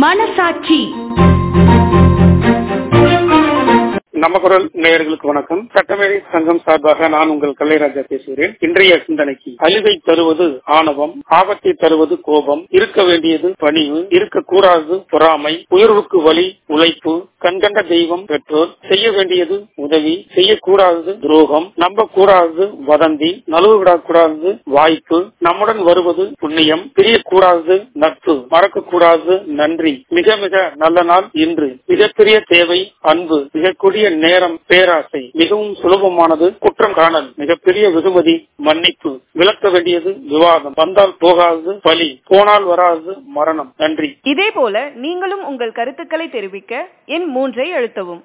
மனசாட்சி நம்ம குரல் நேயர்களுக்கு வணக்கம் சட்டமேதை சங்கம் சார்பாக நான் உங்கள் கல்லைராஜா பேசுகிறேன் இன்றைய சிந்தனைக்கு அழிவை தருவது ஆணவம் ஆபத்தை தருவது கோபம் இருக்க வேண்டியது பணிவு இருக்கக்கூடாதது பொறாமை உயர்வுக்கு வழி உழைப்பு கண்கண்ட தெய்வம் பெற்றோர் செய்ய வேண்டியது உதவி செய்யக்கூடாதது துரோகம் நம்பக்கூடாதது வதந்தி நழுவு விடக்கூடாதது வாய்ப்பு நம்முடன் வருவது புண்ணியம் பிரியக்கூடாதது நட்பு மறக்கக்கூடாதது நன்றி மிக மிக நல்ல நாள் இன்று மிகப்பெரிய தேவை அன்பு மிகக்கூடிய நேரம் பேராசை மிகவும் சுலபமானது குற்றம் காணல் மிகப்பெரிய வெகுமதி மன்னிப்பு விளக்க வேண்டியது விவாதம் வந்தால் போகாதது பலி போனால் வராதது மரணம் நன்றி இதே போல நீங்களும் உங்கள் கருத்துக்களை தெரிவிக்க எண் மூன்றை அழுத்தவும்